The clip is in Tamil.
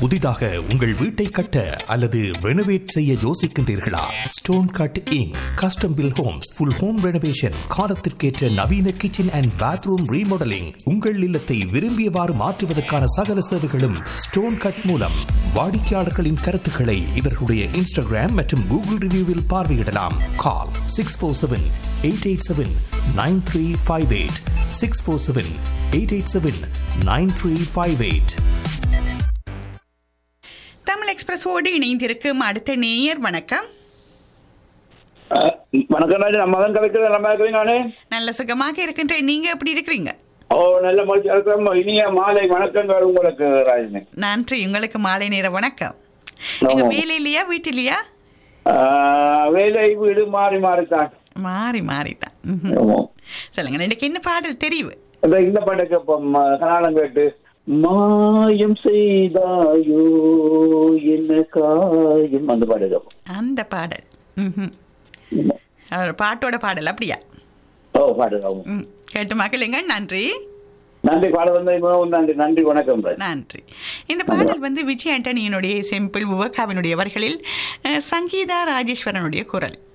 புதிதாக உங்கள் வீட்டை கட்ட அல்லது ரெனோவேட் செய்ய யோசிக்கின்றீர்களா stone cutting custom built homes full home renovation காலத்திற்கேற்ற நவீன கிச்சன் அண்ட் பாத்ரூம் ரீமாடலிங் உங்கள் இல்லத்தை விரும்பியவாறு மாற்றுவதற்கான சகல சேவைகளும் ஸ்டோன் கட் மூலம் வாடிக்கையாளர்களின் கருத்துக்களை இவர்களுடைய இன்ஸ்டாகிராம் மற்றும் கூகுள் ரிவ்யூவில் பார்வையிடலாம் call six four seven eight eight seven nine three five eight six four seven eight eight seven nine three five eight Tamil எக்ஸ்பிரஸோடு இணைந்திருக்கும் அடுத்த நேயர் வணக்கம் அஹ், வணக்கம் ராஜா நம்ம மகன் கலைக்கிறது நல்லா இருக்கிறீங்க நானே நல்ல சுகமாக இருக்கின்ற நீங்க எப்படி இருக்கிறீங்க ஓ நல்ல மகிழ்ச்சி இருக்கிறோம் இனிய மாலை வணக்கங்கள் உங்களுக்கு ராஜனே நன்றி உங்களுக்கு மாலை நேர வணக்கம் எங்க ஆமாம். வேலையிலையா வீட்டிலையா அஹ், வேலை வீடு மாறி மாறித்தான் மாறி மாறிதான் ம்ஹும். ஆமாம். சொல்லுங்க எனக்கு என்ன பாடல் தெரிவு இந்த இந்த பாட்டுக்கு இப்போ ம- கனாலம் கேட்டு மாயம் செய்தாயோ என்ன காயம் அந்த பாட்டு கேட்போம். அந்த பாடல் ம்ஹும். அவர் பாட்டோட பாடல் அப்படியா ஓ பாட்டு கேட்போம். ம் கேட்டு மகிழுங்க நன்றி நன்றி பாட வந்த மிகவும் நன்றி நன்றி வணக்கம் ராஜ் நன்றி இந்த பாடல் வந்து விஜய் ஆண்டனியினுடைய செம்பிள் விவகாவினுடைய வரிகளில் அஹ், சங்கீதா ராஜேஸ்வரனுடைய குரல்